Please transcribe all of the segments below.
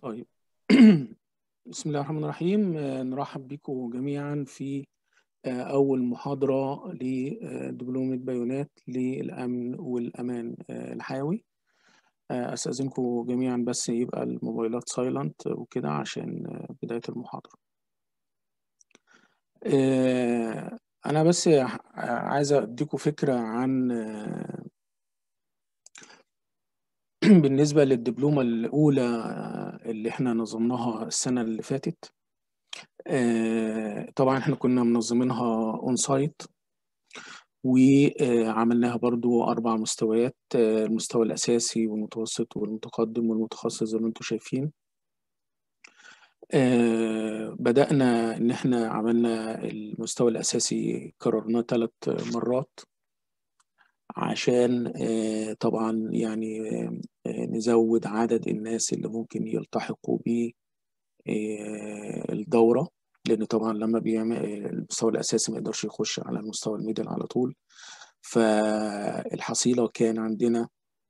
طيب بسم الله الرحمن الرحيم آه، نرحب بكم جميعا في آه، أول محاضرة لدبلومة بيانات للأمن والأمان آه، الحيوي آه، أستأذنكم جميعا بس يبقى الموبايلات سايلنت وكده عشان آه، بداية المحاضرة آه، أنا بس ح- عايز أديكم فكرة عن آه، بالنسبة للدبلومة الأولى آه، اللي احنا نظمناها السنة اللي فاتت آه، طبعا احنا كنا منظمينها اون سايت وعملناها برضو أربع مستويات آه، المستوى الأساسي والمتوسط والمتقدم والمتخصص زي ما انتم شايفين آه، بدأنا إن احنا عملنا المستوى الأساسي كررناه ثلاث مرات عشان آه، طبعا يعني آه، آه، نزود عدد الناس اللي ممكن يلتحقوا بالدورة لأن طبعا لما بيعمل المستوى الأساسي ما يقدرش يخش على المستوى الميدل على طول فالحصيلة كان عندنا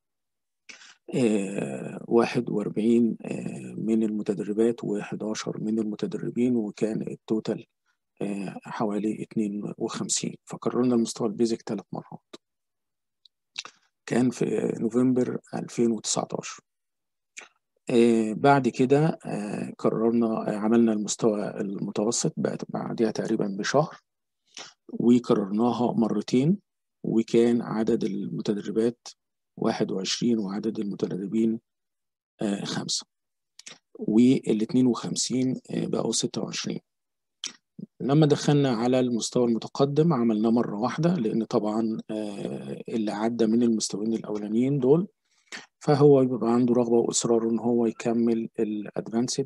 آه، 41 آه، من المتدربات و11 من المتدربين وكان التوتال آه، حوالي 52 فكررنا المستوى البيزك ثلاث مرات كان في نوفمبر 2019 آه، بعد كده آه، قررنا آه، عملنا المستوى المتوسط بقت بعدها تقريبا بشهر وكررناها مرتين وكان عدد المتدربات 21 وعدد المتدربين آه، خمسة وال 52 آه، بقوا 26 لما دخلنا على المستوى المتقدم عملناه مرة واحدة لأن طبعا آه، اللي عدى من المستويين الأولانيين دول فهو بيبقى عنده رغبة وإصرار إن هو يكمل الأدفانسد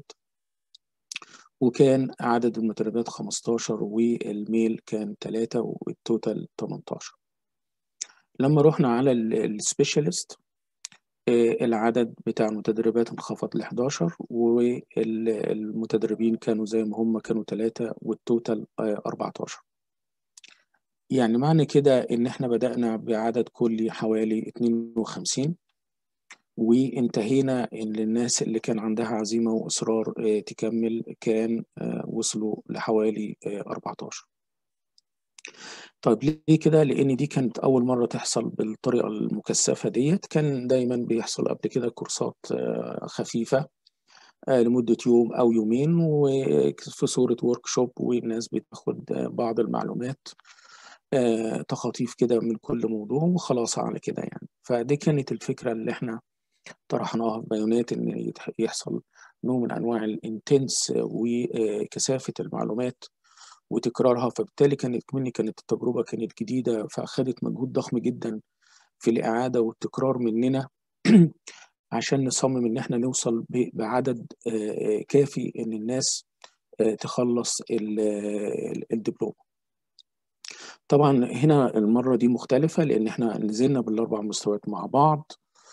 وكان عدد المتدربات 15 والميل كان 3 والتوتال 18 لما رحنا على السبيشاليست العدد بتاع المتدربات انخفض ل 11 والمتدربين كانوا زي ما هم كانوا 3 والتوتال آه، 14 يعني معنى كده ان احنا بدأنا بعدد كلي حوالي 52 وانتهينا ان الناس اللي كان عندها عزيمة واصرار آه، تكمل كان آه، وصلوا لحوالي آه، 14 طيب ليه كده؟ لأن دي كانت أول مرة تحصل بالطريقة المكثفة ديت، كان دايما بيحصل قبل كده كورسات آه، خفيفة آه، لمدة يوم أو يومين وفي صورة ورك شوب والناس بتاخد آه، بعض المعلومات آه، تخاطيف كده من كل موضوع وخلاص على كده يعني فدي كانت الفكرة اللي احنا طرحناها في بيانات إن يتح- يحصل نوع من أنواع الانتنس وكثافة المعلومات وتكرارها فبالتالي كانت مني كانت التجربة كانت جديدة فأخدت مجهود ضخم جدا في الإعادة والتكرار مننا عشان نصمم إن احنا نوصل ب- بعدد آه، كافي إن الناس آه، تخلص ال- ال- الدبلومة طبعا هنا المرة دي مختلفة لأن احنا نزلنا بالأربع مستويات مع بعض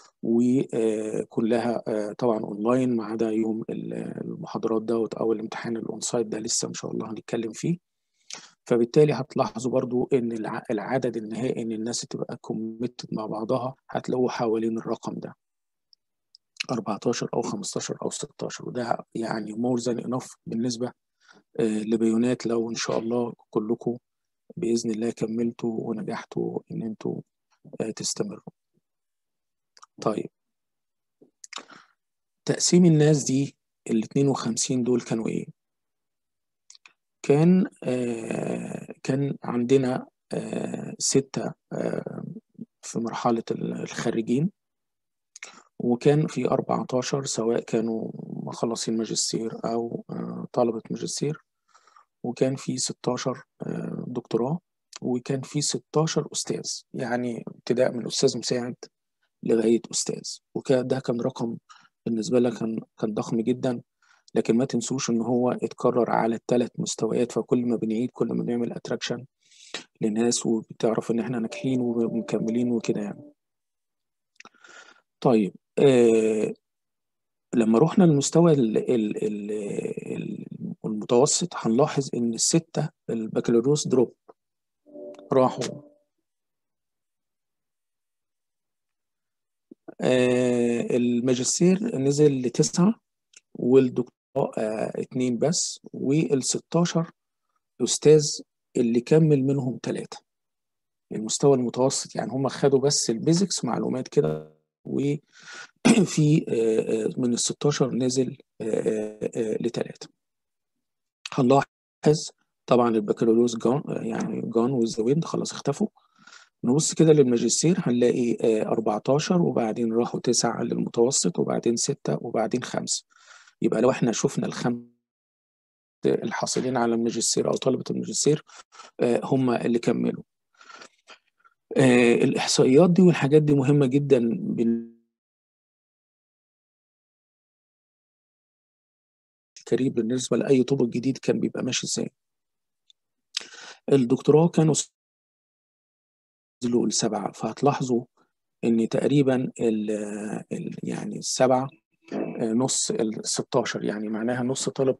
وكلها طبعا اونلاين ما عدا يوم ال- المحاضرات دوت او الامتحان الاون سايت ده لسه ان شاء الله هنتكلم فيه فبالتالي هتلاحظوا برضو ان الع- العدد النهائي ان الناس تبقى كوميتد مع بعضها هتلاقوه حوالين الرقم ده 14 او 15 او 16 وده يعني مور ذان انف بالنسبه آه، لبيانات لو ان شاء الله كلكم باذن الله كملتوا ونجحتوا ان انتوا آه، تستمروا طيب تقسيم الناس دي ال 52 دول كانوا ايه كان آه كان عندنا آه ستة آه في مرحلة الخريجين وكان في 14 سواء كانوا مخلصين ماجستير أو آه طلبة ماجستير وكان في 16 آه دكتوراه وكان في 16 أستاذ يعني ابتداء من أستاذ مساعد لغاية أستاذ وكان ده كان رقم بالنسبة لك كان كان ضخم جدا لكن ما تنسوش ان هو اتكرر على الثلاث مستويات فكل ما بنعيد كل ما بنعمل اتراكشن للناس وبتعرف ان احنا ناجحين ومكملين وكده يعني طيب آه لما رحنا للمستوى ال ال ال ال المتوسط هنلاحظ ان الستة البكالوريوس دروب راحوا آه الماجستير نزل لتسعة والدكتوراه اتنين بس وال 16 أستاذ اللي كمل منهم ثلاثة المستوى المتوسط يعني هم خدوا بس البيزكس معلومات كده وفي من ال 16 نزل لثلاثة هنلاحظ طبعا البكالوريوس جان يعني جان وذ ويند خلاص اختفوا نبص كده للماجستير هنلاقي 14 وبعدين راحوا تسعة للمتوسط وبعدين ستة وبعدين خمسة يبقى لو احنا شفنا الخمسة الحاصلين على الماجستير أو طلبة الماجستير هم اللي كملوا الإحصائيات دي والحاجات دي مهمة جدا كريم بالنسبة لأي طب جديد كان بيبقى ماشي ازاي الدكتوراه كانوا نزلوا السبعة فهتلاحظوا ان تقريبا ال ال يعني السبعة نص ال 16 يعني معناها نص طالب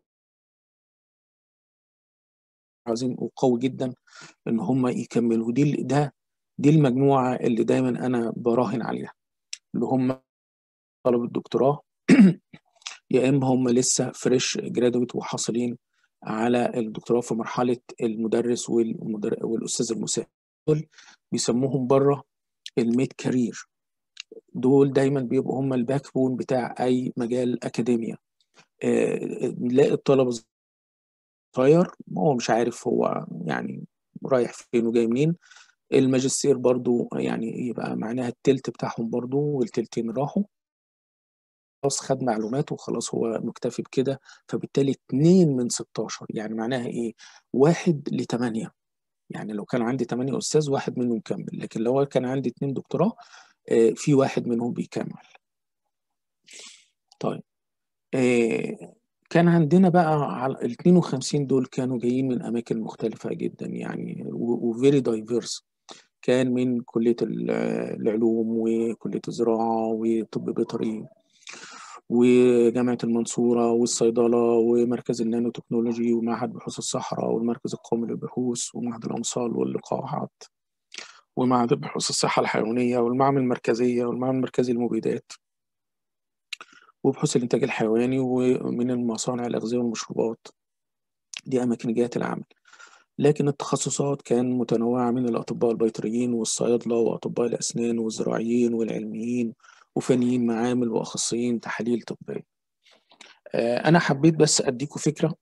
عظيم وقوي جدا ان هم يكملوا دي ده دي المجموعة اللي دايما انا براهن عليها اللي هم طلبة الدكتوراه يا اما هم لسه فريش جرادويت وحاصلين على الدكتوراه في مرحله المدرس والمدر... والاستاذ المساعد دول بيسموهم بره الميد كارير دول دايما بيبقوا هم الباك بون بتاع اي مجال اكاديميا نلاقي آه... الطلبه صغير هو مش عارف هو يعني رايح فين وجاي منين الماجستير برضو يعني يبقى معناها التلت بتاعهم برضو والتلتين راحوا خلاص خد معلومات وخلاص هو مكتفي بكده فبالتالي 2 من 16 يعني معناها ايه؟ واحد لثمانية يعني لو كان عندي 8 استاذ واحد منهم كمل لكن لو كان عندي اثنين دكتوراه في واحد منهم بيكمل طيب كان عندنا بقى على ال 52 دول كانوا جايين من اماكن مختلفه جدا يعني وفيري دايفيرس كان من كليه العلوم وكليه الزراعه وطب بيطري وجامعة المنصورة والصيدلة ومركز النانو تكنولوجي ومعهد بحوث الصحراء والمركز القومي للبحوث ومعهد الأمصال واللقاحات ومعهد بحوث الصحة الحيوانية والمعمل المركزية والمعمل المركزي للمبيدات وبحوث الإنتاج الحيواني ومن المصانع الأغذية والمشروبات دي أماكن جهات العمل لكن التخصصات كان متنوعة من الأطباء البيطريين والصيادلة وأطباء الأسنان والزراعيين والعلميين وفنيين معامل واخصائيين تحاليل طبيه انا حبيت بس اديكم فكره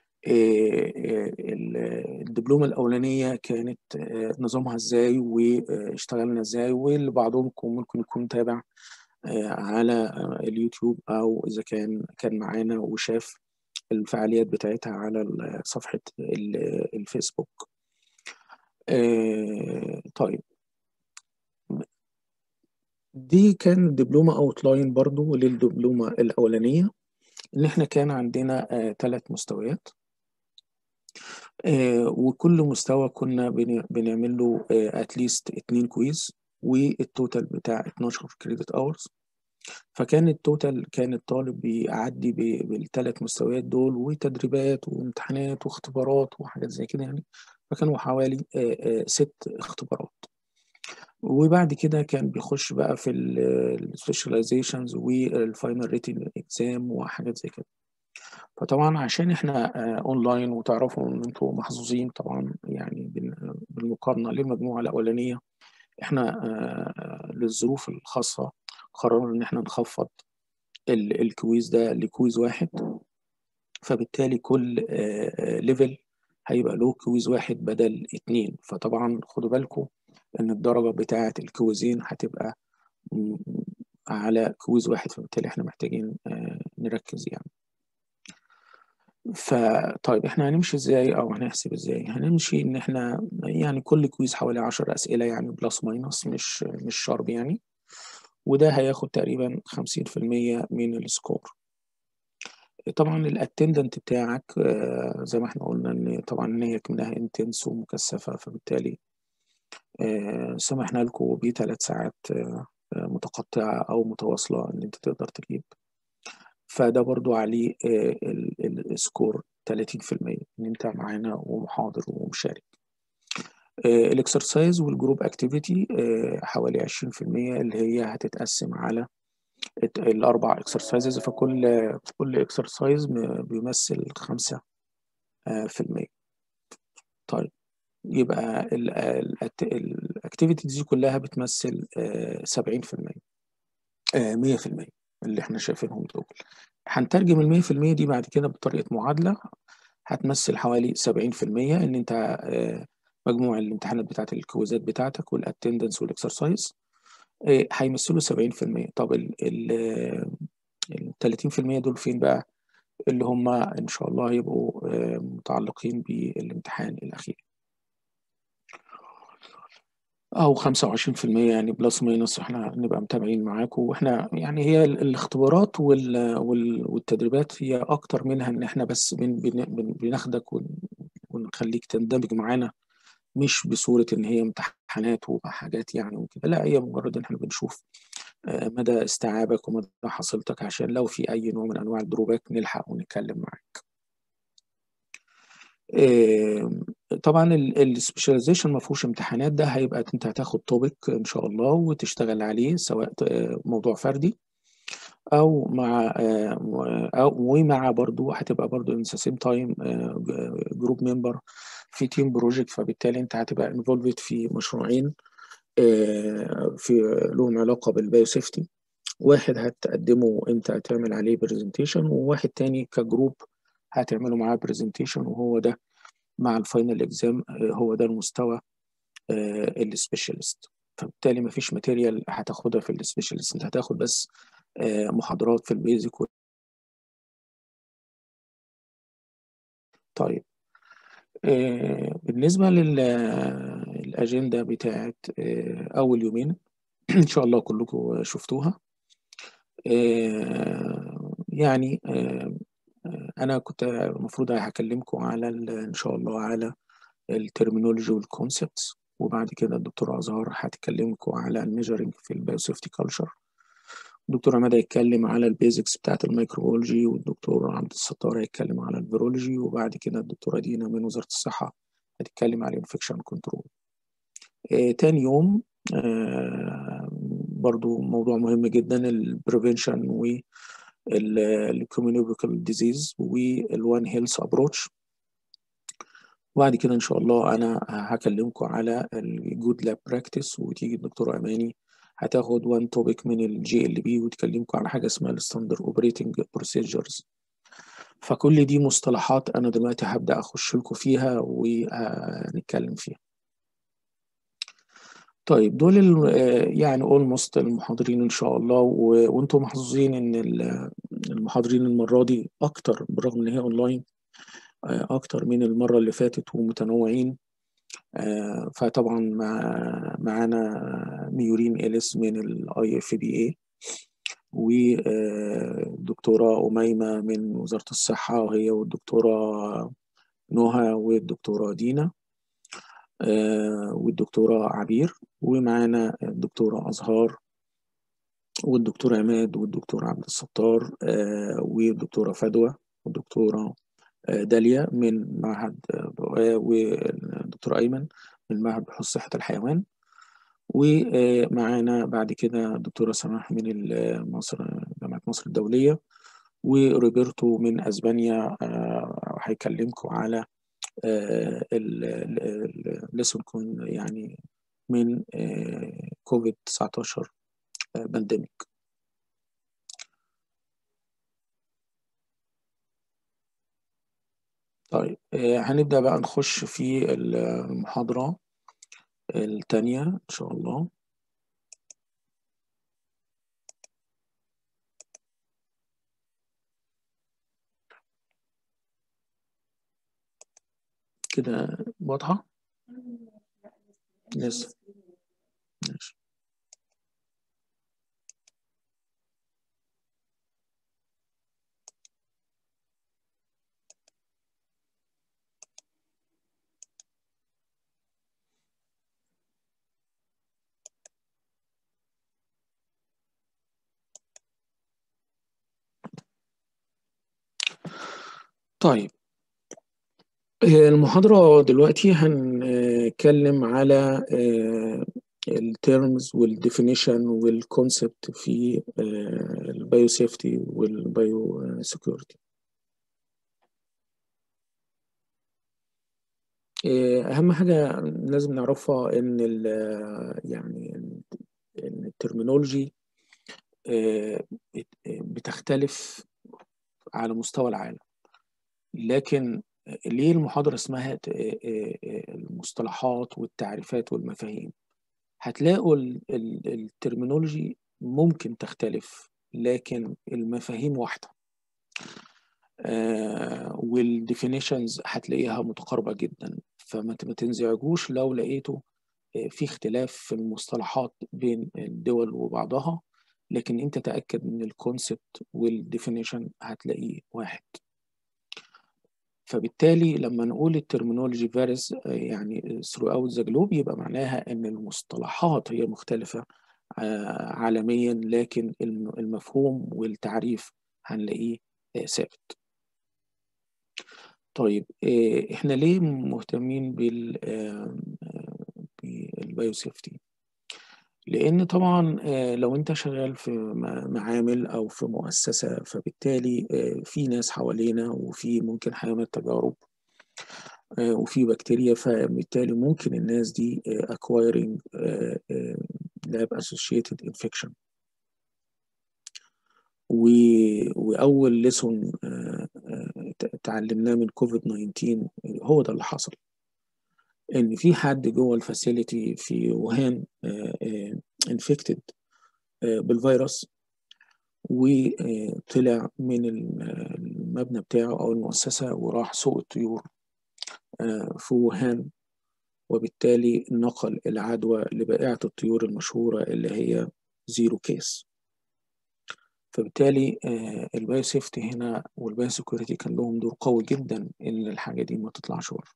الدبلومه الاولانيه كانت نظامها ازاي واشتغلنا ازاي واللي بعضكم ممكن يكون متابع على اليوتيوب او اذا كان كان معانا وشاف الفعاليات بتاعتها على صفحه الفيسبوك طيب دي كان دبلومة اوتلاين برضو للدبلومة الأولانية إن إحنا كان عندنا ثلاث آه مستويات آه وكل مستوى كنا بنعمل له اتليست آه اتنين كويز والتوتال بتاع 12 كريدت اورز فكان التوتال كان الطالب بيعدي بالثلاث مستويات دول وتدريبات وامتحانات واختبارات وحاجات زي كده يعني فكانوا حوالي ست اختبارات وبعد كده كان بيخش بقى في السبيشاليزيشنز والفاينل ريتنج اكزام وحاجات زي كده فطبعا عشان احنا اونلاين وتعرفوا ان انتوا محظوظين طبعا يعني بالمقارنه للمجموعه الاولانيه احنا للظروف الخاصه قررنا ان احنا نخفض الكويز ده لكويز واحد فبالتالي كل ليفل هيبقى له كويز واحد بدل اتنين فطبعا خدوا بالكم ان الدرجة بتاعة الكويزين هتبقى على كويز واحد فبالتالي احنا محتاجين نركز يعني فطيب احنا هنمشي ازاي او هنحسب ازاي هنمشي ان احنا يعني كل كويز حوالي عشر اسئلة يعني بلس ماينس مش مش شرب يعني وده هياخد تقريبا خمسين في المية من السكور طبعا الاتندنت بتاعك زي ما احنا قلنا ان طبعا ان هي كمنها انتنس ومكثفة فبالتالي سمحنا لكم بثلاث ساعات متقطعة أو متواصلة إن أنت تقدر تجيب فده برضو عليه السكور 30% إن أنت معانا ومحاضر ومشارك الاكسرسايز والجروب اكتيفيتي حوالي 20% اللي هي هتتقسم على الاربع اكسرسايزز فكل كل اكسرسايز بيمثل خمسة في المية طيب يبقى الاكتيفيتيز دي كلها بتمثل سبعين في المية مية في المية اللي احنا شايفينهم دول هنترجم المية في المية دي بعد كده بطريقة معادلة هتمثل حوالي سبعين في المية ان انت مجموع الامتحانات بتاعت الكويزات بتاعتك والاتندنس والاكسرسايز هيمثلوا سبعين في المية طب ال التلاتين في المية دول فين بقى اللي هم ان شاء الله هيبقوا متعلقين بالامتحان الاخير او 25% يعني بلس ماينس احنا نبقى متابعين معاكم واحنا يعني هي الاختبارات وال والتدريبات هي اكتر منها ان احنا بس بن بن بناخدك ونخليك تندمج معانا مش بصورة ان هي امتحانات وحاجات يعني وكده لا هي مجرد ان احنا بنشوف مدى استيعابك ومدى حصيلتك عشان لو في اي نوع من انواع الدروبات نلحق ونتكلم معاك طبعا السبيشاليزيشن ما فيهوش امتحانات ده هيبقى انت هتاخد توبيك ان شاء الله وتشتغل عليه سواء موضوع فردي او مع او ومع برضو هتبقى برضو ان سيم تايم جروب ممبر في تيم بروجكت فبالتالي انت هتبقى انفولفد في مشروعين في لهم علاقه بالبايو سيفتي واحد هتقدمه انت هتعمل عليه برزنتيشن وواحد تاني كجروب هتعملوا معاه برزنتيشن وهو ده مع الفاينل اكزام هو ده المستوى السبيشالست فبالتالي مفيش ماتيريال هتاخدها في السبيشالست انت هتاخد بس محاضرات في البيزك طيب بالنسبة للأجندة بتاعت أول يومين إن شاء الله كلكم شفتوها يعني انا كنت المفروض هكلمكم على ان شاء الله على الترمينولوجي والكونسبتس وبعد كده الدكتور ازهار هتكلمكم على الميجرنج في البايوسيفتي كلتشر الدكتور عماد هيتكلم على البيزكس بتاعت الميكروبيولوجي والدكتور عبد الستار هيتكلم على الفيرولوجي وبعد كده الدكتوره دينا من وزاره الصحه هتتكلم على الانفكشن كنترول آه تاني يوم آه برضو موضوع مهم جدا البريفنشن و الكوميونيكال ديزيز والوان هيلث ابروتش وبعد كده ان شاء الله انا هكلمكم على الجود لاب براكتس وتيجي الدكتوره اماني هتاخد وان توبيك من الجي ال بي وتكلمكم على حاجه اسمها الستاندر اوبريتنج بروسيجرز فكل دي مصطلحات انا دلوقتي هبدا اخش لكم فيها ونتكلم فيها طيب دول يعني اولموست المحاضرين ان شاء الله وانتم محظوظين ان المحاضرين المره دي اكتر بالرغم ان هي اونلاين اكتر من المره اللي فاتت ومتنوعين فطبعا مع معانا ميورين اليس من الاي اف بي اي والدكتوره اميمه من وزاره الصحه وهي والدكتوره نهى والدكتوره دينا والدكتورة عبير ومعانا الدكتورة أزهار والدكتور عماد والدكتور عبد الستار والدكتورة فدوى والدكتورة داليا من معهد والدكتور أيمن من معهد بحوث صحة الحيوان ومعانا بعد كده الدكتورة سماح من مصر جامعة مصر الدولية وروبرتو من أسبانيا هيكلمكم على الليسون كون يعني من كوفيد 19 بانديميك طيب هنبدأ بقى نخش في المحاضرة الثانية إن شاء الله كده واضحة؟ لسه ماشي طيب المحاضرة دلوقتي هنتكلم على التيرمز والديفينيشن والكونسبت في البايو سيفتي والبايو سيكيورتي اهم حاجه لازم نعرفها ان ال يعني ان الترمينولوجي بتختلف على مستوى العالم لكن ليه المحاضرة اسمها المصطلحات والتعريفات والمفاهيم هتلاقوا الترمينولوجي ممكن تختلف لكن المفاهيم واحدة والديفينيشنز هتلاقيها متقاربة جدا فما تنزعجوش لو لقيتوا في اختلاف في المصطلحات بين الدول وبعضها لكن انت تأكد من الكونسبت والديفينيشن هتلاقيه واحد فبالتالي لما نقول الترمينولوجي فارس يعني throughout the globe يبقى معناها ان المصطلحات هي مختلفة عالميا لكن المفهوم والتعريف هنلاقيه ثابت طيب احنا ليه مهتمين بال بالبايو سيفتي لان طبعا لو انت شغال في معامل او في مؤسسه فبالتالي في ناس حوالينا وفي ممكن حيوانات تجارب وفي بكتيريا فبالتالي ممكن الناس دي acquiring lab associated infection واول ليسون اتعلمناه من كوفيد 19 هو ده اللي حصل ان في حد جوه الفاسيلتي في وهان انفكتد بالفيروس وطلع من المبنى بتاعه او المؤسسه وراح سوق الطيور في وهان وبالتالي نقل العدوى لبائعة الطيور المشهورة اللي هي زيرو كيس فبالتالي البايو سيفتي هنا والبايو سيكوريتي كان لهم دور قوي جدا ان الحاجه دي ما تطلعش بره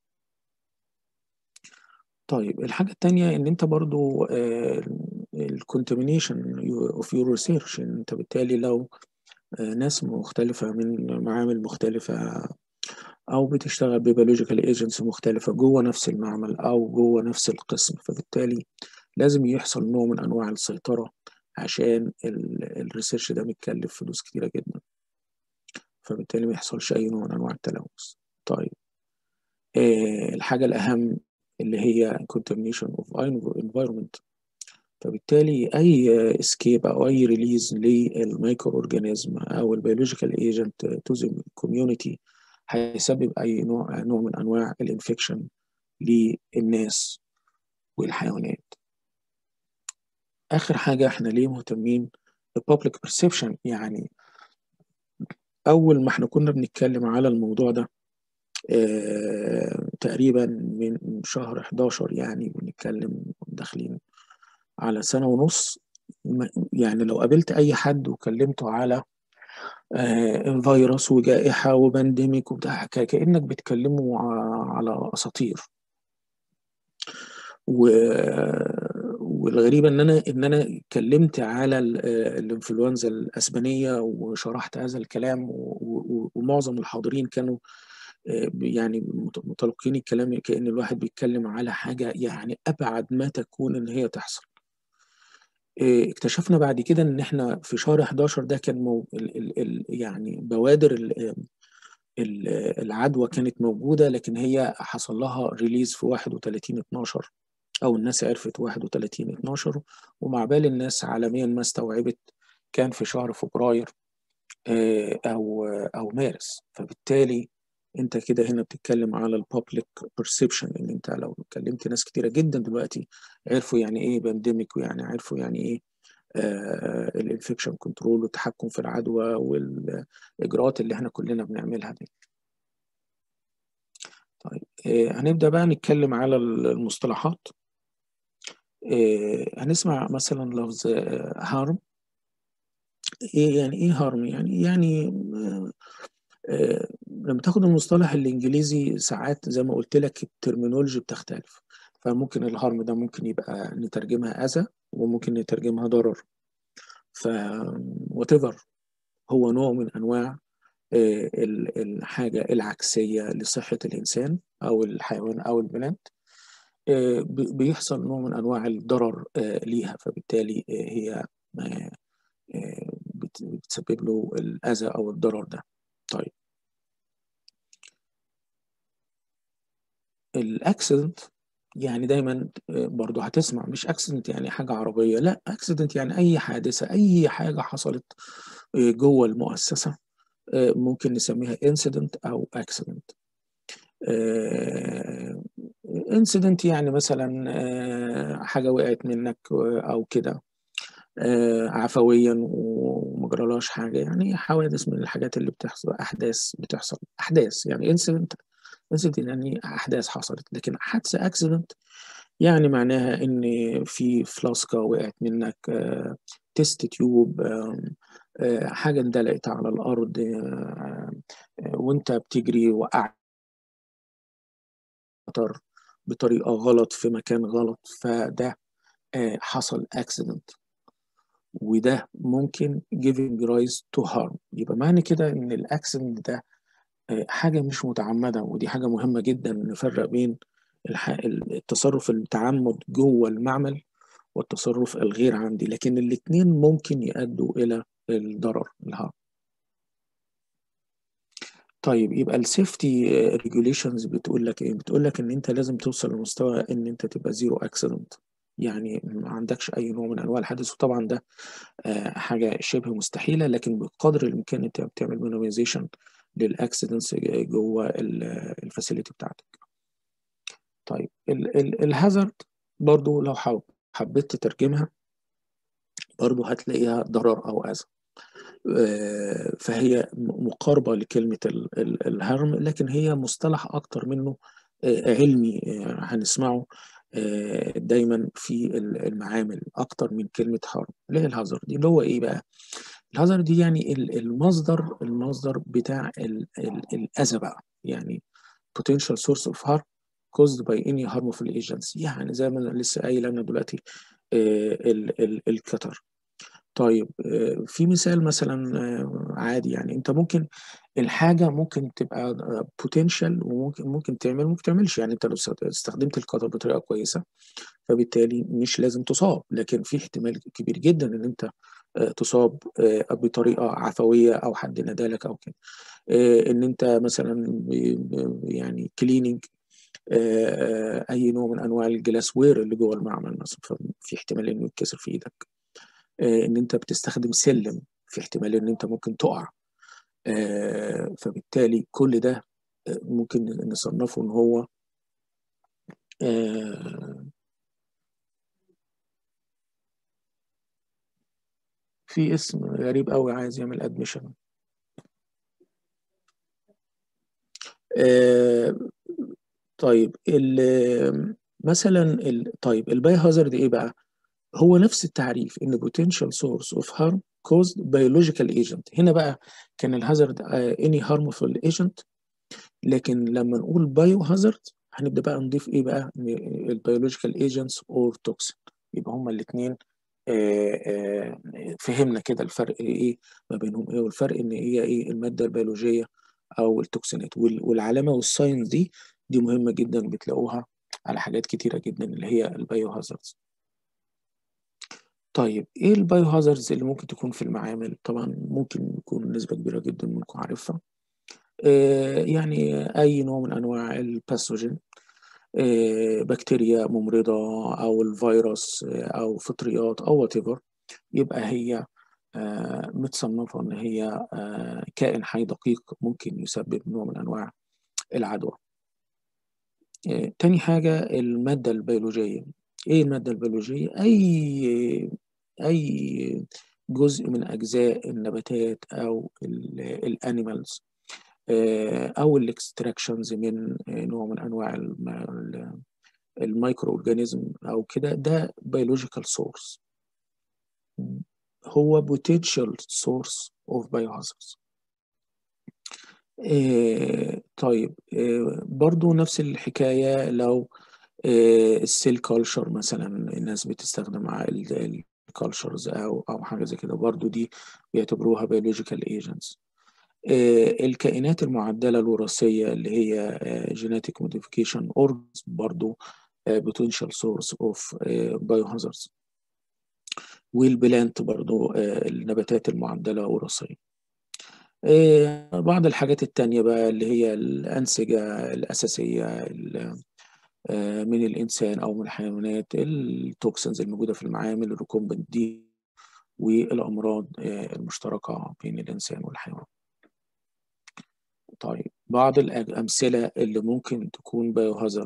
طيب الحاجه التانية ان انت برضو الكونتامينيشن اوف يور ريسيرش انت بالتالي لو ناس مختلفه من معامل مختلفه او بتشتغل ببيولوجيكال ايجنتس مختلفه جوه نفس المعمل او جوه نفس القسم فبالتالي لازم يحصل نوع من انواع السيطره عشان الريسيرش ده متكلف فلوس كتيرة جدا فبالتالي ما يحصلش أي نوع من أنواع التلوث طيب آه الحاجة الأهم اللي هي contamination of environment فبالتالي أي اسكيب أو أي ريليز للمايكرو أورجانيزم أو البيولوجيكال ايجنت تو ذا كوميونتي هيسبب أي نوع نوع من أنواع الانفكشن للناس والحيوانات اخر حاجه احنا ليه مهتمين بالببليك perception يعني اول ما احنا كنا بنتكلم على الموضوع ده اه تقريبا من شهر 11 يعني بنتكلم داخلين على سنه ونص يعني لو قابلت اي حد وكلمته على اه فيروس وجائحه وبانديميك وبتاع كانك بتكلمه على اساطير و والغريبه ان انا ان انا اتكلمت على الانفلونزا الاسبانيه وشرحت هذا الكلام ومعظم الحاضرين كانوا يعني متلقين الكلام كان الواحد بيتكلم على حاجه يعني ابعد ما تكون ان هي تحصل اكتشفنا بعد كده ان احنا في شهر 11 ده كان مو ال ال ال يعني بوادر ال ال العدوى كانت موجوده لكن هي حصل لها ريليز في 31 12 او الناس عرفت 31 12 ومع بال الناس عالميا ما استوعبت كان في شهر فبراير او او مارس فبالتالي انت كده هنا بتتكلم على البابليك بيرسبشن ان انت لو كلمت ناس كتيره جدا دلوقتي عرفوا يعني ايه بانديميك ويعني عرفوا يعني ايه آه الانفكشن كنترول والتحكم في العدوى والاجراءات اللي احنا كلنا بنعملها دي طيب آه هنبدا بقى نتكلم على المصطلحات آه هنسمع مثلا لفظ هارم ايه يعني ايه هارم يعني يعني آه لما تاخد المصطلح الانجليزي ساعات زي ما قلت لك الترمينولوجي بتختلف فممكن الهارم ده ممكن يبقى نترجمها اذى وممكن نترجمها ضرر ف whatever هو نوع من انواع آه الحاجه العكسيه لصحه الانسان او الحيوان او البلد آه بيحصل نوع من انواع الضرر ليها فبالتالي هي بتسبب له الاذى او الضرر ده طيب الاكسيدنت يعني دايما برضو هتسمع مش اكسيدنت يعني حاجه عربيه لا اكسيدنت يعني اي حادثه اي حاجه حصلت جوه المؤسسه ممكن نسميها انسيدنت او اكسيدنت انسيدنت يعني مثلا حاجه وقعت منك او كده عفويا ومجرالهاش حاجه يعني حوادث من الحاجات اللي بتحصل احداث بتحصل احداث يعني انسيدنت انسيدنت يعني احداث حصلت لكن حادثه اكسيدنت يعني معناها ان في فلاسكه وقعت منك تيست تيوب حاجه اندلقت على الارض وانت بتجري وقعت بطريقه غلط في مكان غلط فده حصل اكسيدنت وده ممكن giving rise to harm يبقى معنى كده ان الاكسيدنت ده حاجه مش متعمده ودي حاجه مهمه جدا نفرق بين التصرف التعمد جوه المعمل والتصرف الغير عمدي لكن الاثنين ممكن يؤدوا الى الضرر الهارم طيب يبقى السيفتي ريجوليشنز بتقول لك ايه بتقول لك ان انت لازم توصل لمستوى ان انت تبقى زيرو اكسيدنت يعني ما عندكش اي نوع من انواع الحادث وطبعا ده حاجه شبه مستحيله لكن بقدر الامكان انت بتعمل مينيمايزيشن للاكسيدنتس جوه الفاسيلتي بتاعتك طيب الهازارد برضو لو حبيت تترجمها برضو هتلاقيها ضرر او اذى فهي مقاربة لكلمة الهرم لكن هي مصطلح أكتر منه علمي هنسمعه دايما في المعامل أكتر من كلمة هرم اللي هي الهازر دي اللي هو إيه بقى؟ الهازر دي يعني المصدر المصدر بتاع الأذى بقى يعني potential source of harm caused by any harmful agents يعني زي ما أنا لسه قايل أنا دلوقتي الكتر طيب في مثال مثلا عادي يعني انت ممكن الحاجه ممكن تبقى بوتنشال وممكن ممكن تعمل ممكن تعملش يعني انت لو استخدمت القدر بطريقه كويسه فبالتالي مش لازم تصاب لكن في احتمال كبير جدا ان انت تصاب بطريقه عفويه او حد نادالك او كده ان انت مثلا يعني كليننج اي نوع من انواع الجلاس وير اللي جوه المعمل مثلا ففي احتمال انه يتكسر في ايدك ان انت بتستخدم سلم في احتمال ان انت ممكن تقع فبالتالي كل ده ممكن نصنفه ان هو في اسم غريب قوي عايز يعمل ادميشن طيب ال مثلا ال طيب الباي هازارد ايه بقى؟ هو نفس التعريف ان potential source of harm caused biological agent هنا بقى كان الهازارد any harmful agent لكن لما نقول بايو هازارد هنبدا بقى نضيف ايه بقى البيولوجيكال agents اور توكسين يبقى هما الاثنين فهمنا كده الفرق ايه ما بينهم ايه والفرق ان هي ايه الماده البيولوجيه او التوكسينات والعلامه والساينز دي دي مهمه جدا بتلاقوها على حاجات كتيره جدا اللي هي البايو هازاردز طيب ايه البايو هازاردز اللي ممكن تكون في المعامل طبعا ممكن يكون نسبه كبيره جدا منكم عارفها آه يعني اي نوع من انواع الباثوجين آه بكتيريا ممرضه او الفيروس آه او فطريات او وات يبقى هي متصنفه ان هي كائن حي دقيق ممكن يسبب نوع من انواع العدوى تاني حاجه الماده البيولوجيه ايه الماده البيولوجيه اي اي جزء من اجزاء النباتات او الانيمالز او الاكستراكشنز من نوع من انواع المايكرو اورجانيزم او كده ده بيولوجيكال سورس هو potential source of biohazards إيه طيب إيه برضو نفس الحكاية لو إيه السيل كالشر مثلا الناس بتستخدم الكالشرز أو أو حاجة زي كده برضو دي بيعتبروها biological agents إيه الكائنات المعدلة الوراثية اللي هي genetic modification organs برضو potential source of biohazards والبلانت برضو النباتات المعدلة وراثيا بعض الحاجات التانية بقى اللي هي الأنسجة الأساسية من الإنسان أو من الحيوانات التوكسنز الموجودة في المعامل الريكومبنت دي والأمراض المشتركة بين الإنسان والحيوان طيب بعض الأمثلة اللي ممكن تكون بايوهازارد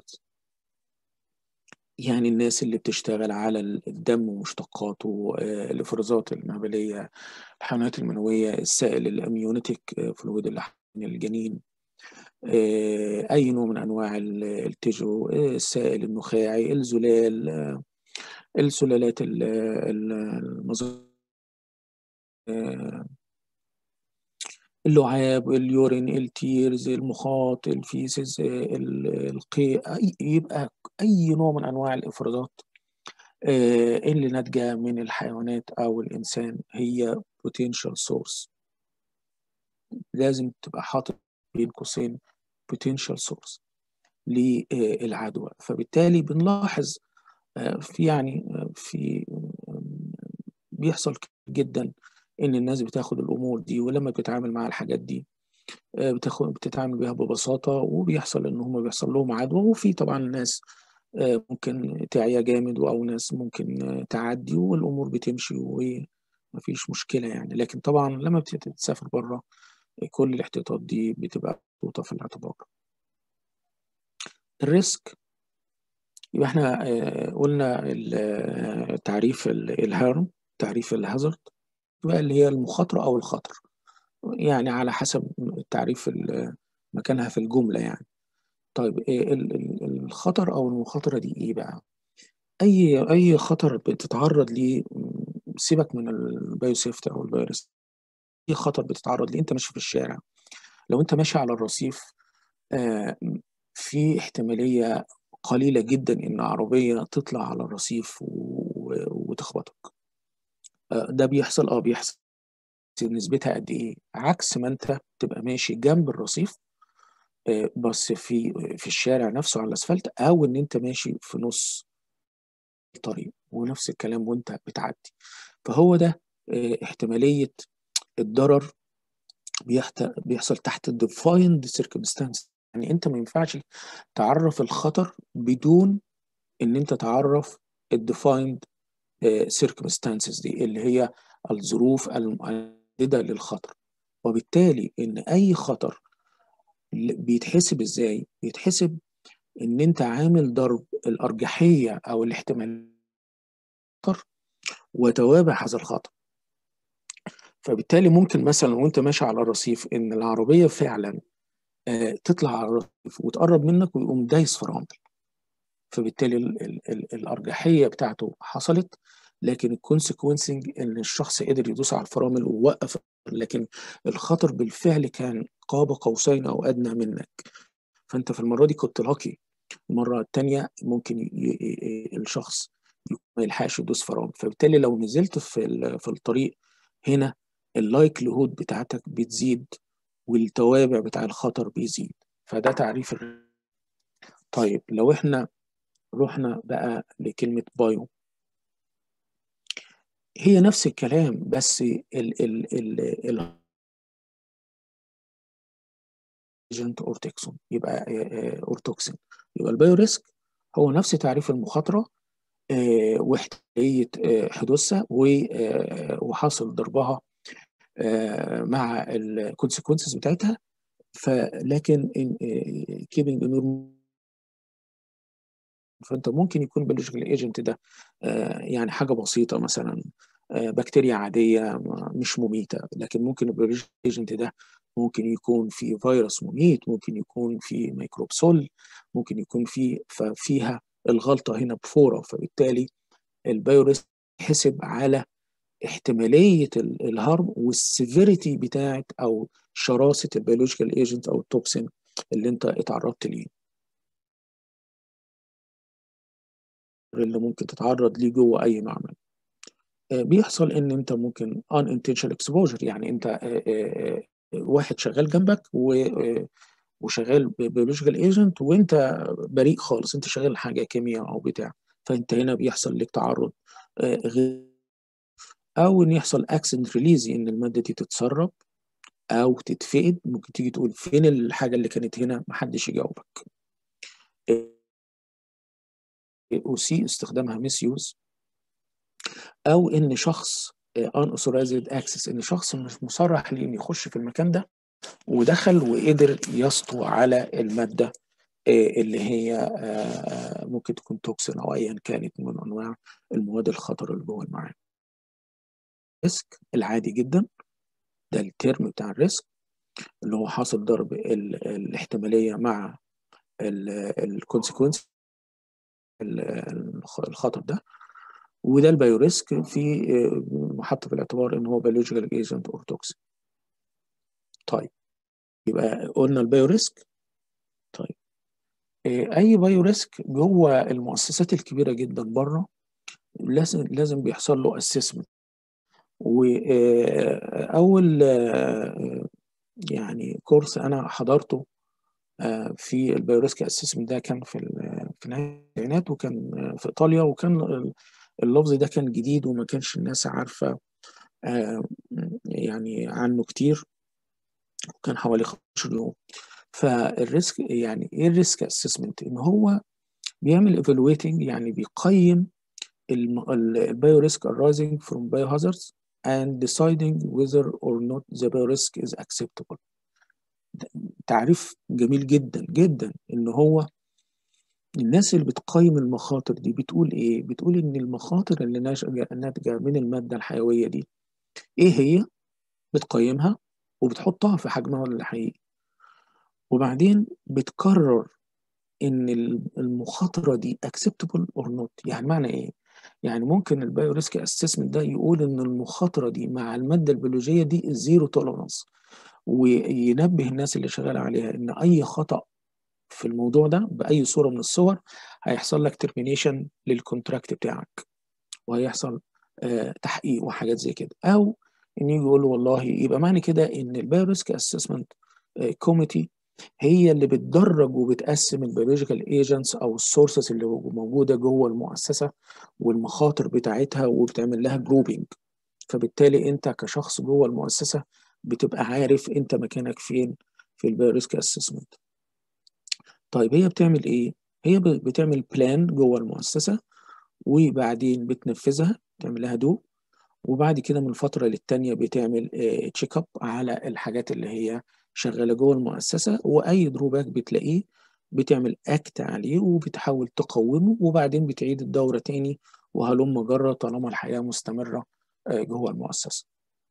يعني الناس اللي بتشتغل على الدم ومشتقاته الافرازات المهبليه الحيوانات المنويه السائل الاميونيتيك فلويد اللي حوالين الجنين اي نوع من انواع التيجو السائل النخاعي الزلال السلالات المظ اللعاب اليورين التيرز المخاط الفيسز القيء يبقى اي نوع من انواع الافرازات اللي ناتجه من الحيوانات او الانسان هي potential source لازم تبقى حاطط بين قوسين potential source للعدوى فبالتالي بنلاحظ في يعني في بيحصل جدا ان الناس بتاخد الامور دي ولما بتتعامل مع الحاجات دي بتاخد بتتعامل بيها ببساطه وبيحصل ان هم بيحصل لهم عدوى وفي طبعا ناس ممكن تعيا جامد او ناس ممكن تعدي والامور بتمشي ومفيش مشكله يعني لكن طبعا لما بتسافر بره كل الاحتياطات دي بتبقى محطوطه في الاعتبار الريسك يبقى احنا قلنا تعريف الهارم تعريف الهازارد بقى اللي هي المخاطرة أو الخطر يعني على حسب التعريف مكانها في الجملة يعني طيب الخطر أو المخاطرة دي إيه بقى؟ أي أي خطر بتتعرض ليه سيبك من البايوسيفتي أو الفيروس أي خطر بتتعرض ليه أنت ماشي في الشارع لو أنت ماشي على الرصيف في احتمالية قليلة جدا إن عربية تطلع على الرصيف وتخبطك ده بيحصل اه بيحصل نسبتها قد ايه عكس ما انت تبقى ماشي جنب الرصيف بس في في الشارع نفسه على الاسفلت او ان انت ماشي في نص الطريق ونفس الكلام وانت بتعدي فهو ده احتماليه الضرر بيحصل تحت defined circumstance يعني انت ما ينفعش تعرف الخطر بدون ان انت تعرف الديفايند circumstances دي اللي هي الظروف المحددة للخطر وبالتالي ان اي خطر بيتحسب ازاي بيتحسب ان انت عامل ضرب الارجحية او الاحتمال وتوابع هذا الخطر فبالتالي ممكن مثلا وانت ماشي على الرصيف ان العربية فعلا تطلع على الرصيف وتقرب منك ويقوم دايس فرامل فبالتالي ال ال ال الارجحيه بتاعته حصلت لكن الكونسيكونسنج ان الشخص قدر يدوس على الفرامل ووقف لكن الخطر بالفعل كان قاب قوسين او ادنى منك فانت في المره دي كنت لاقي المره الثانيه ممكن ي ي الشخص ما يلحقش يدوس فرامل فبالتالي لو نزلت في في الطريق هنا اللايكليهود بتاعتك بتزيد والتوابع بتاع الخطر بيزيد فده تعريف ال... طيب لو احنا رحنا بقى لكلمة بايو هي نفس الكلام بس ال ال ال ال ايجنت اورتكسون يبقى اورتوكسين يبقى البايو ريسك هو نفس تعريف المخاطره واحتماليه حدوثها وحاصل ضربها مع الكونسيكونسز بتاعتها فلكن كيبنج نورمال فانت ممكن يكون بيولوجيكال ايجنت ده يعني حاجه بسيطه مثلا بكتيريا عاديه مش مميته لكن ممكن البيولوجيكال ايجنت ده ممكن يكون في فيروس مميت ممكن يكون في ميكروب سول ممكن يكون في ففيها الغلطه هنا بفوره فبالتالي الفيروس يحسب على احتماليه الهرم والسيفيريتي بتاعت او شراسه البيولوجيكال ايجنت او التوكسين اللي انت اتعرضت ليه اللي ممكن تتعرض ليه جوه اي معمل بيحصل ان انت ممكن unintentional exposure يعني انت واحد شغال جنبك وشغال بيولوجيكال ايجنت وانت بريء خالص انت شغال حاجه كيمياء او بتاع فانت هنا بيحصل لك تعرض غير او ان يحصل اكسنت ريليز ان الماده دي تتسرب او تتفقد ممكن تيجي تقول فين الحاجه اللي كانت هنا محدش يجاوبك وسي استخدامها ميس يوز او ان شخص ان اوثورايزد اكسس ان شخص مش مصرح ليه انه يخش في المكان ده ودخل وقدر يسطو على الماده اللي هي ممكن تكون توكسين او ايا كانت من انواع المواد الخطر اللي جوه المعادن الريسك العادي جدا ده الترم بتاع الريسك اللي هو حاصل ضرب الاحتماليه مع الكونسيكونس الخطر ده وده البايو ريسك في محط في الاعتبار ان هو بيولوجيكال ايجنت اور توكسين طيب يبقى قلنا البايو ريسك طيب اي بايو ريسك جوه المؤسسات الكبيره جدا بره لازم لازم بيحصل له اسسمنت واول يعني كورس انا حضرته في البايو ريسك اسسمنت ده كان في في التسعينات وكان في ايطاليا وكان اللفظ ده كان جديد وما كانش الناس عارفه يعني عنه كتير وكان حوالي 15 يوم فالريسك يعني ايه الريسك اسسمنت ان هو بيعمل ايفالويتنج يعني بيقيم البايو ريسك arising from biohazards and deciding whether or not the biorisk is acceptable تعريف جميل جدا جدا ان هو الناس اللي بتقيم المخاطر دي بتقول ايه بتقول ان المخاطر اللي ناتجه من الماده الحيويه دي ايه هي بتقيمها وبتحطها في حجمها الحقيقي وبعدين بتقرر ان المخاطره دي acceptable or not يعني معنى ايه يعني ممكن البايو ريسك اسسمنت ده يقول ان المخاطره دي مع الماده البيولوجيه دي زيرو توليرانس وينبه الناس اللي شغاله عليها ان اي خطا في الموضوع ده باي صوره من الصور هيحصل لك ترمينيشن للكونتراكت بتاعك وهيحصل آه تحقيق وحاجات زي كده او ان يجي يقول والله يبقى معنى كده ان البايو ريسك اسسمنت كوميتي هي اللي بتدرج وبتقسم البيولوجيكال ايجنتس او السورسز اللي موجوده جوه المؤسسه والمخاطر بتاعتها وبتعمل لها جروبينج فبالتالي انت كشخص جوه المؤسسه بتبقى عارف انت مكانك فين في البايو ريسك اسسمنت طيب هي بتعمل ايه هي بتعمل بلان جوه المؤسسه وبعدين بتنفذها تعمل لها دو وبعد كده من فتره للتانيه بتعمل تشيك اب على الحاجات اللي هي شغاله جوه المؤسسه واي دروباك بتلاقيه بتعمل اكت عليه وبتحاول تقومه وبعدين بتعيد الدوره تاني وهلم جره طالما الحياه مستمره جوه المؤسسه.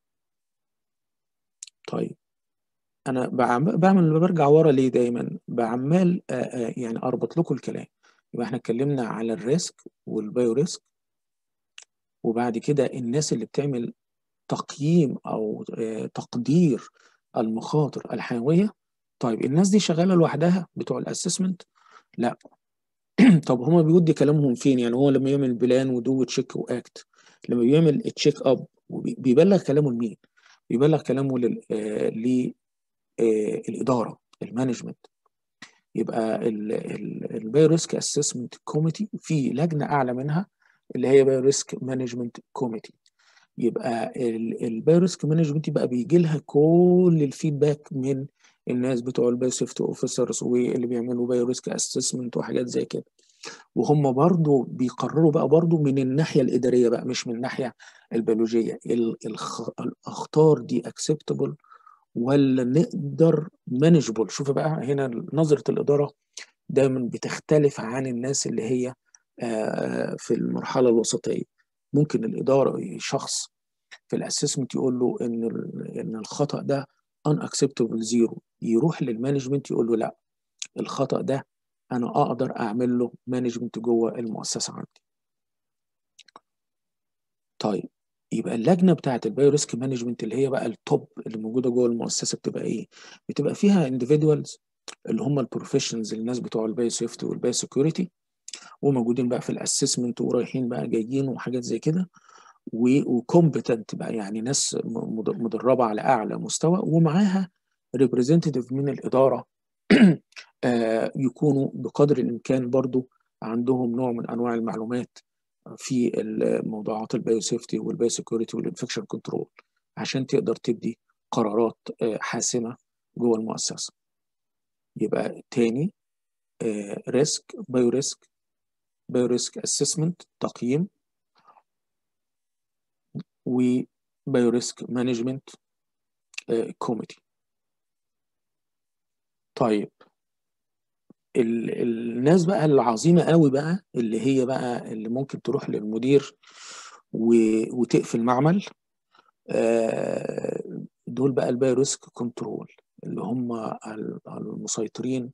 طيب انا بعمل برجع ورا ليه دايما بعمال يعني اربط لكم الكلام يبقى احنا اتكلمنا على الريسك والبايو ريسك وبعد كده الناس اللي بتعمل تقييم او تقدير المخاطر الحيويه طيب الناس دي شغاله لوحدها بتوع الاسسمنت لا طب هما بيودي كلامهم فين يعني هو لما يعمل بلان ودو تشيك واكت لما بيعمل تشيك اب بيبلغ كلامه لمين بيبلغ كلامه لل الاداره المانجمنت يبقى البايو ريسك اسسمنت كوميتي في لجنه اعلى منها اللي هي بايو ريسك مانجمنت كوميتي يبقى البايو ريسك مانجمنت يبقى بيجي لها كل الفيدباك من الناس بتوع البايو سيفتي اوفيسرز واللي بيعملوا بايو ريسك اسسمنت وحاجات زي كده وهم برضو بيقرروا بقى برضو من الناحيه الاداريه بقى مش من الناحيه البيولوجيه الاخطار دي اكسبتبل ولا نقدر مانجبل شوف بقى هنا نظره الاداره دايما بتختلف عن الناس اللي هي في المرحله الوسطيه ممكن الاداره شخص في الاسسمنت يقول له ان ان الخطا ده ان اكسبتبل زيرو يروح للمانجمنت يقول له لا الخطا ده انا اقدر اعمل له مانجمنت جوه المؤسسه عندي طيب يبقى اللجنه بتاعه البايو ريسك مانجمنت اللي هي بقى التوب اللي موجوده جوه المؤسسه بتبقى ايه بتبقى فيها individuals اللي هم البروفيشنالز الناس بتوع البايو سيفتي والبايو سكيورتي وموجودين بقى في الاسسمنت ورايحين بقى جايين وحاجات زي كده وكومبتنت بقى يعني ناس مدربه على اعلى مستوى ومعاها ريبريزنتيف من الاداره يكونوا بقدر الامكان برضو عندهم نوع من انواع المعلومات في الموضوعات البايوسيفتي والبايوسيكوريتي والانفكشن كنترول عشان تقدر تدي قرارات حاسمه جوه المؤسسه يبقى تاني ريسك بايو ريسك بايو ريسك اسسمنت تقييم وبايو ريسك مانجمنت كوميتي طيب ال الناس بقى العظيمه قوي بقى اللي هي بقى اللي ممكن تروح للمدير وتقفل معمل دول بقى البايو ريسك كنترول اللي هم المسيطرين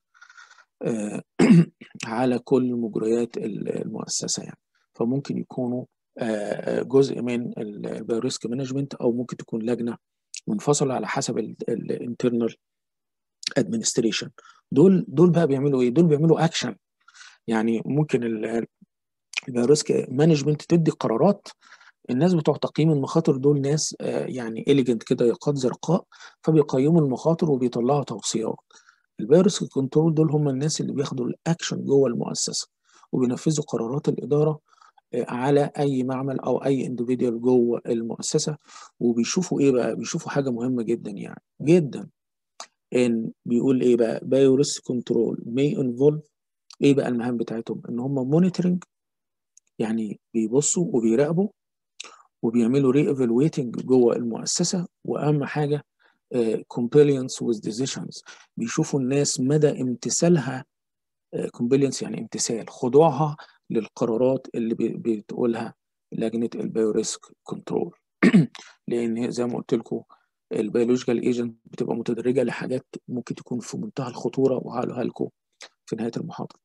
على كل مجريات المؤسسه يعني فممكن يكونوا جزء من البايو ريسك مانجمنت او ممكن تكون لجنه منفصله على حسب الانترنال ادمنستريشن دول دول بقى بيعملوا ايه؟ دول بيعملوا اكشن يعني ممكن البايو ريسك مانجمنت تدي قرارات الناس بتوع تقييم المخاطر دول ناس يعني اليجنت كده يقاد زرقاء فبيقيموا المخاطر وبيطلعوا توصيات البايو ريسك كنترول دول هم الناس اللي بياخدوا الاكشن جوه المؤسسه وبينفذوا قرارات الاداره على اي معمل او اي انديفيديوال جوه المؤسسه وبيشوفوا ايه بقى بيشوفوا حاجه مهمه جدا يعني جدا ان بيقول ايه بقى بايو ريسك كنترول may involve ايه بقى المهام بتاعتهم ان هم مونيتورنج يعني بيبصوا وبيراقبوا وبيعملوا ري ايفالويتنج جوه المؤسسه واهم حاجه كومبلينس وذ ديسيشنز بيشوفوا الناس مدى امتثالها كومبلينس يعني امتثال خضوعها للقرارات اللي بتقولها لجنه البايو ريسك كنترول لان زي ما قلت لكم البيولوجيكال ايجنت بتبقى متدرجه لحاجات ممكن تكون في منتهى الخطوره وهقولها لكم في نهايه المحاضره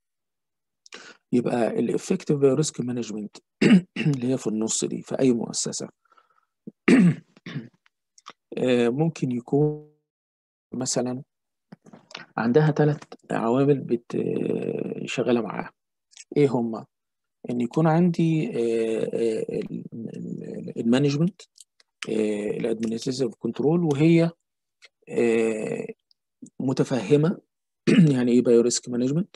يبقى الافكتيف بايو ريسك مانجمنت اللي هي في النص دي في اي مؤسسه ممكن يكون مثلا عندها ثلاث عوامل بت شغاله معاها ايه هما ان يكون عندي المانجمنت الادمنستريتيف كنترول وهي متفهمه يعني ايه بايو ريسك مانجمنت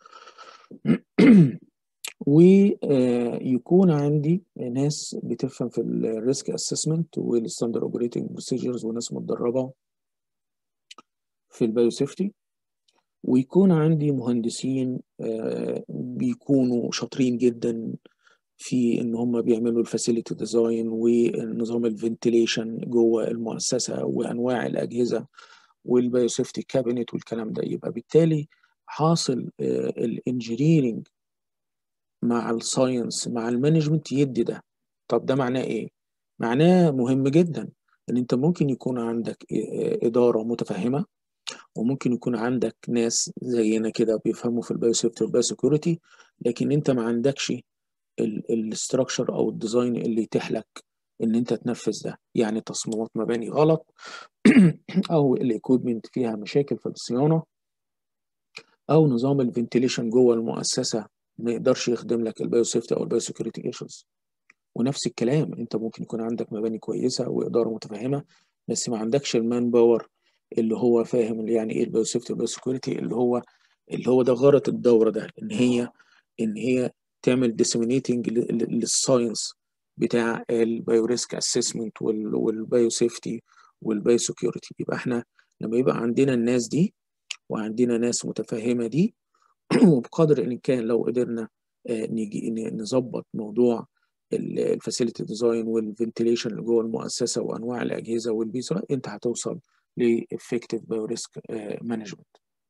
ويكون عندي ناس بتفهم في الريسك اسسمنت والستاندرد اوبريتنج بروسيجرز وناس متدربه في البايو سيفتي ويكون عندي مهندسين بيكونوا شاطرين جدا في ان هم بيعملوا الفاسيلتي ديزاين ونظام الفنتيليشن جوه المؤسسه وانواع الاجهزه والبايو سيفتي كابينت والكلام ده يبقى بالتالي حاصل الانجينيرنج مع الساينس مع المانجمنت يدي ده طب ده معناه ايه معناه مهم جدا ان انت ممكن يكون عندك اداره متفهمه وممكن يكون عندك ناس زينا كده بيفهموا في البايو سيفتي والبايو سيكوريتي لكن انت ما عندكش الاستراكشر او الديزاين اللي يتيح لك ان انت تنفذ ده يعني تصميمات مباني غلط او الايكويبمنت فيها مشاكل في الصيانه او نظام الفنتيليشن جوه المؤسسه ما يقدرش يخدم لك البايو سيفتي او البايو سيكوريتي ايشوز ونفس الكلام انت ممكن يكون عندك مباني كويسه واداره متفهمه بس ما عندكش المان باور اللي هو فاهم اللي يعني ايه البايو سيفتي والبايو سيكوريتي اللي هو اللي هو ده غرض الدوره ده ان هي ان هي تعمل ديسيمينيتنج للساينس بتاع البايو ريسك اسسمنت والبايو سيفتي والبايو سيكوريتي يبقى احنا لما يبقى عندنا الناس دي وعندنا ناس متفهمه دي وبقدر الامكان لو قدرنا نيجي نظبط موضوع الفاسيلتي ديزاين والفنتيليشن اللي جوه المؤسسه وانواع الاجهزه والبيسا انت هتوصل لافكتيف بايو ريسك مانجمنت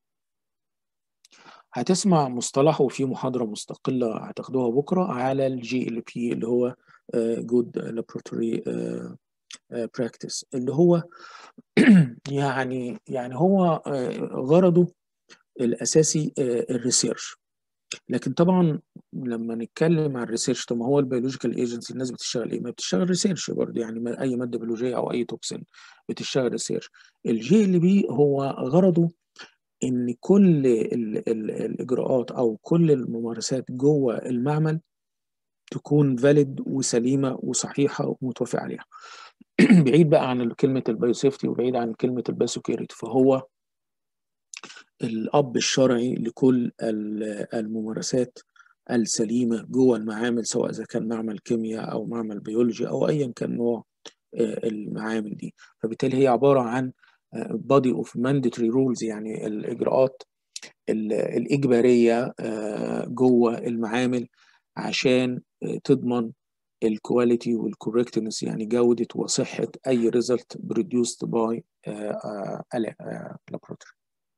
هتسمع مصطلح وفي محاضره مستقله هتاخدوها بكره على الجي ال بي اللي هو جود لابوراتوري براكتس اللي هو يعني يعني هو غرضه الاساسي الريسيرش لكن طبعا لما نتكلم عن الريسيرش طب ما هو البيولوجيكال ايجنسي الناس بتشتغل ايه؟ ما بتشتغل ريسيرش برضه يعني اي ماده بيولوجيه او اي توكسين بتشتغل ريسيرش الجي ال بي هو غرضه ان كل ال ال الاجراءات او كل الممارسات جوه المعمل تكون فاليد وسليمه وصحيحه ومتوافق عليها بعيد بقى عن كلمه البايو سيفتي وبعيد عن كلمه البايو سكيورتي فهو الاب الشرعي لكل الممارسات السليمة جوه المعامل سواء إذا كان معمل كيمياء أو معمل بيولوجي أو أيا كان نوع المعامل دي فبالتالي هي عبارة عن body of mandatory rules يعني الإجراءات الإجبارية جوه المعامل عشان تضمن الكواليتي والكوركتنس يعني جودة وصحة أي result produced by laboratory.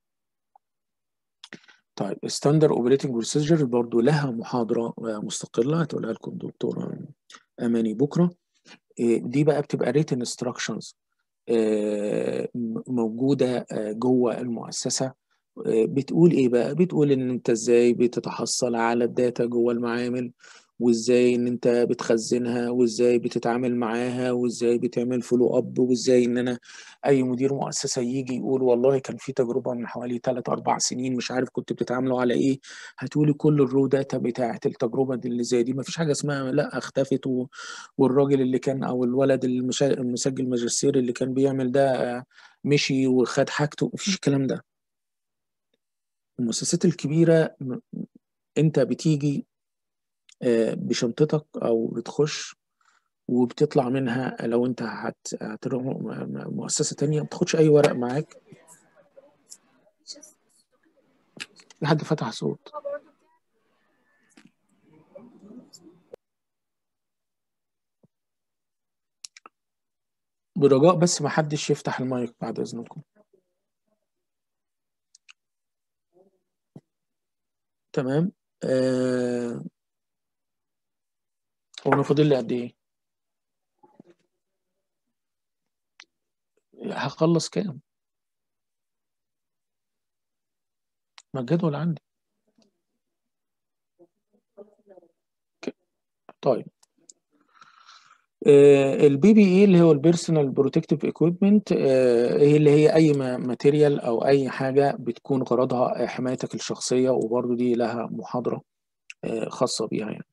طيب ستاندر اوبريتنج بروسيجر برضو لها محاضرة مستقلة هتقولها لكم دكتورة أماني بكرة دي بقى بتبقى ريتن انستراكشنز موجودة جوه المؤسسة بتقول ايه بقى بتقول ان انت ازاي بتتحصل على الداتا جوه المعامل وازاي ان انت بتخزنها وازاي بتتعامل معاها وازاي بتعمل فولو اب وازاي ان انا اي مدير مؤسسه يجي يقول والله كان في تجربه من حوالي 3 4 سنين مش عارف كنت بتتعاملوا على ايه هاتولي كل الرو داتا بتاعه التجربه دي اللي زي دي ما فيش حاجه اسمها لا اختفت و... والراجل اللي كان او الولد المشا... المسجل ماجستير اللي كان بيعمل ده مشي وخد حاجته مفيش الكلام ده المؤسسات الكبيره انت بتيجي بشنطتك او بتخش وبتطلع منها لو انت هتروح مؤسسه تانية ما بتاخدش اي ورق معاك في حد فتح صوت برجاء بس ما حدش يفتح المايك بعد اذنكم تمام آه هو انا فاضل لي قد ايه هخلص كام ما الجدول عندي طيب البي بي اي اللي هو البيرسونال بروتكتيف ايكويبمنت هي اللي هي اي ماتيريال او اي حاجه بتكون غرضها حمايتك الشخصيه وبرضو دي لها محاضره خاصه بيها يعني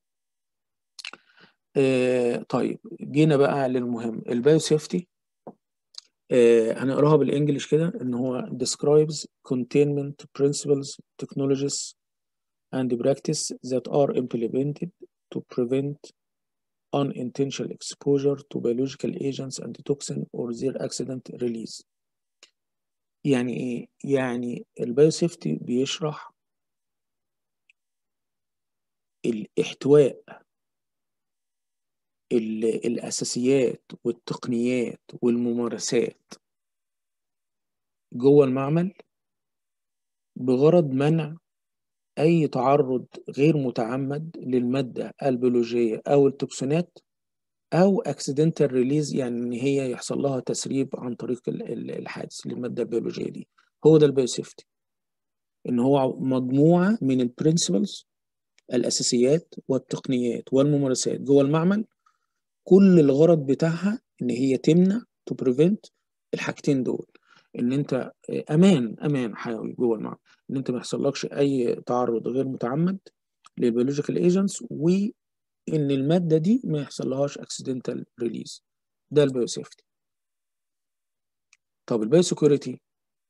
آه طيب جينا بقى للمهم البايو سيفتي آه هنقراها بالانجلش كده ان هو describes containment principles technologies and practice that are implemented to prevent unintentional exposure to biological agents and toxin or their accident release يعني ايه يعني البايو سيفتي بيشرح الاحتواء الأساسيات والتقنيات والممارسات جوه المعمل بغرض منع أي تعرض غير متعمد للمادة البيولوجية أو التوكسينات أو accidental release يعني إن هي يحصل لها تسريب عن طريق الحادث للمادة البيولوجية دي هو ده البيوسيفتي إن هو مجموعة من البرنسبلز الأساسيات والتقنيات والممارسات جوه المعمل كل الغرض بتاعها ان هي تمنع تو بريفنت الحاجتين دول ان انت امان امان حيوي جوه المعمل ان انت ما يحصلكش اي تعرض غير متعمد للبيولوجيكال ايجنتس وان الماده دي ما يحصلهاش اكسيدنتال ريليز ده البايو سيفتي طب البايو سكيورتي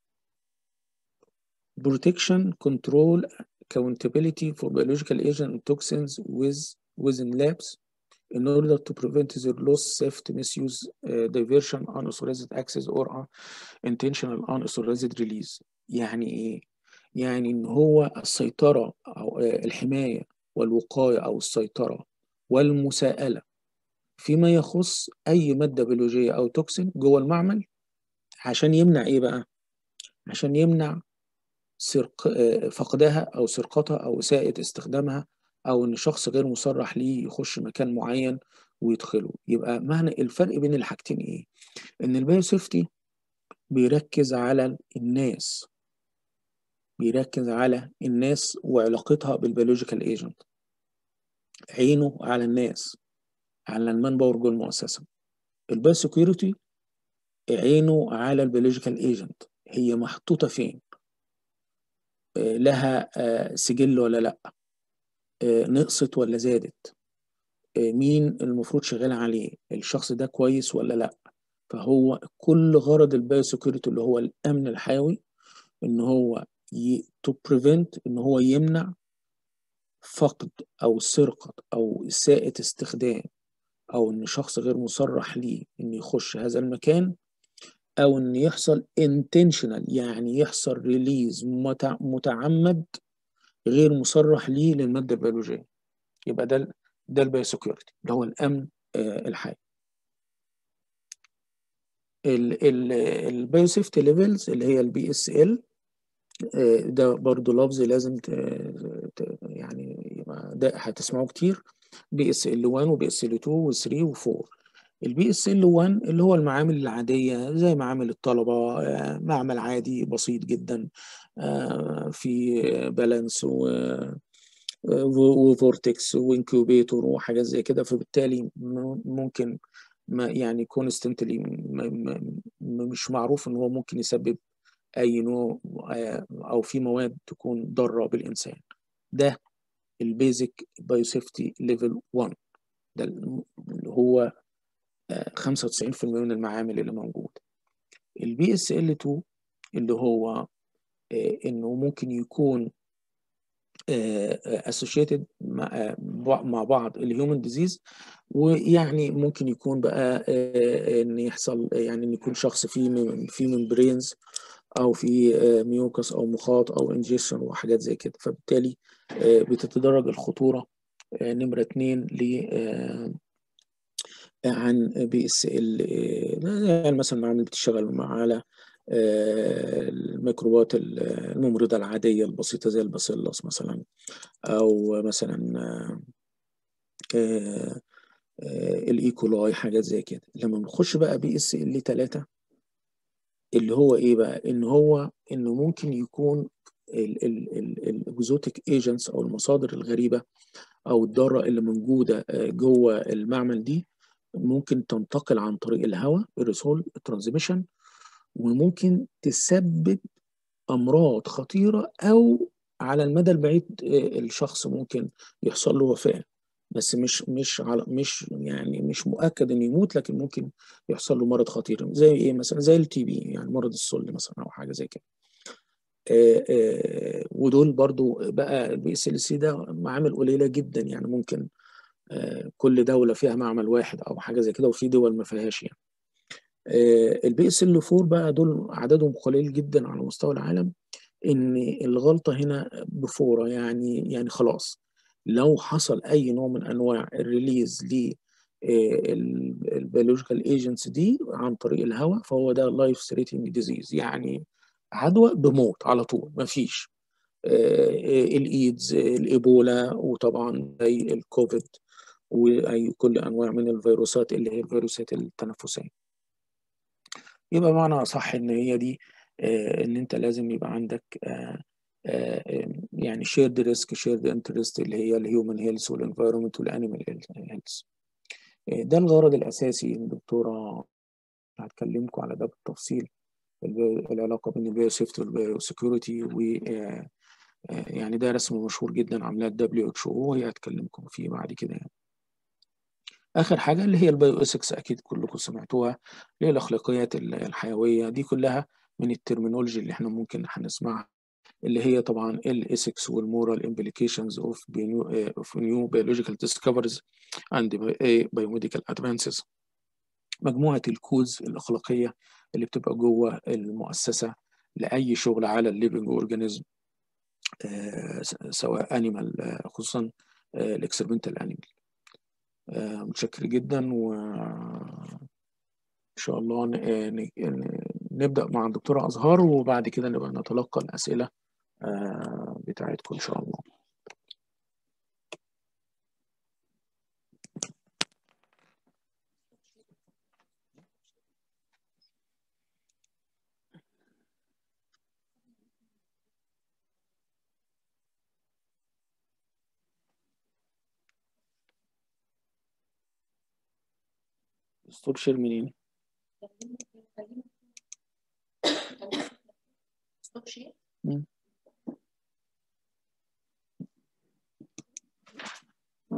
protection control accountability for biological agent and toxins with within labs in order to prevent their loss, theft, misuse, uh, diversion, unauthorized access, or intentional unauthorized release. يعني إيه؟ يعني إن هو السيطرة أو الحماية والوقاية أو السيطرة والمساءلة فيما يخص أي مادة بيولوجية أو توكسين جوه المعمل عشان يمنع إيه بقى؟ عشان يمنع سرق فقدها أو سرقتها أو إساءة استخدامها او ان شخص غير مصرح ليه يخش مكان معين ويدخله يبقى معنى الفرق بين الحاجتين ايه ان البايو سيفتي بيركز على الناس بيركز على الناس وعلاقتها بالبيولوجيكال ايجنت عينه على الناس على المان باور جوه المؤسسه البايو سكيورتي عينه على البيولوجيكال ايجنت هي محطوطه فين لها سجل ولا لا نقصت ولا زادت مين المفروض شغال عليه الشخص ده كويس ولا لا فهو كل غرض البايو سكيورتي اللي هو الامن الحيوي ان هو ي... to prevent ان هو يمنع فقد او سرقه او اساءه استخدام او ان شخص غير مصرح ليه ان يخش هذا المكان او ان يحصل intentional يعني يحصل ريليز متعمد غير مصرح ليه للماده البيولوجيه يبقى ده ده البايوسكيورتي اللي هو الامن آه الحي البايوسيفتي ليفلز اللي هي البي اس ال ده برضو لفظ لازم ت... ت... يعني ده هتسمعوه كتير بي اس ال 1 وبي اس ال 2 و3 و4 البي اس ال 1 اللي هو المعامل العاديه زي معامل الطلبه معمل عادي بسيط جدا في بالانس و وفورتكس وانكوبيتور وحاجات زي كده فبالتالي ممكن ما يعني كونستنتلي مش معروف ان هو ممكن يسبب اي نوع او في مواد تكون ضاره بالانسان ده البيزك بايوسيفتي ليفل 1 ده اللي هو 95% من المعامل اللي موجوده البي اس ال 2 اللي هو انه ممكن يكون associated مع مع بعض الهيومن ديزيز ويعني ممكن يكون بقى ان يحصل يعني ان يكون شخص فيه في ممبرينز او في ميوكس او مخاط او انجيشن وحاجات زي كده فبالتالي بتتدرج الخطوره نمره اتنين ل عن بي اس ال يعني مثلا معامل بتشتغل على الميكروبات الممرضة العادية البسيطة زي الباسيلس مثلا أو مثلا الإيكولاي حاجات زي كده لما بنخش بقى بي اس ال 3 اللي هو إيه بقى إن هو إنه ممكن يكون الإكزوتيك ايجنتس أو المصادر الغريبة أو الضارة اللي موجودة جوه المعمل دي ممكن تنتقل عن طريق الهواء الريسول الترانزميشن وممكن تسبب امراض خطيره او على المدى البعيد الشخص ممكن يحصل له وفاه بس مش مش على مش يعني مش مؤكد انه يموت لكن ممكن يحصل له مرض خطير زي ايه مثلا زي التي بي يعني مرض السل مثلا او حاجه زي كده آآ آآ ودول برضو بقى البي اس ال سي ده معامل قليله جدا يعني ممكن كل دوله فيها معمل واحد او حاجه زي كده وفي دول ما فيهاش يعني البي اس ال 4 بقى دول عددهم قليل جدا على مستوى العالم ان الغلطه هنا بفوره يعني يعني خلاص لو حصل اي نوع من انواع الريليز ل البيولوجيكال ايجنتس دي عن طريق الهواء فهو ده لايف ثريتنج ديزيز يعني عدوى بموت على طول مفيش الايدز الايبولا وطبعا زي الكوفيد واي كل انواع من الفيروسات اللي هي الفيروسات التنفسيه يبقى معنى صح ان هي دي آه ان انت لازم يبقى عندك آه آه يعني شيرد ريسك شيرد انترست اللي هي الهيومن هيلث والانفايرمنت والانيمال هيلث ده الغرض الاساسي الدكتوره هتكلمكم على ده بالتفصيل العلاقه بين البيو سيفتي والبيو سكيورتي و يعني ده رسم مشهور جدا عاملاه الدبليو اتش او وهي هتكلمكم فيه بعد كده يعني. اخر حاجه اللي هي البايو اسكس اكيد كلكم سمعتوها اللي هي الاخلاقيات الحيويه دي كلها من الترمينولوجي اللي احنا ممكن هنسمعها اللي هي طبعا الاسكس والمورال امبليكيشنز اوف اوف نيو بيولوجيكال ديسكفرز اند بايوميديكال ادفانسز مجموعه الكوز الاخلاقيه اللي بتبقى جوه المؤسسه لاي شغل على الليفنج اورجانيزم سواء انيمال خصوصا الاكسبيرمنتال انيمال متشكر جدا و ان شاء الله نبدا مع الدكتوره ازهار وبعد كده نبقى نتلقى الاسئله بتاعتكم ان شاء الله دكتور شير منين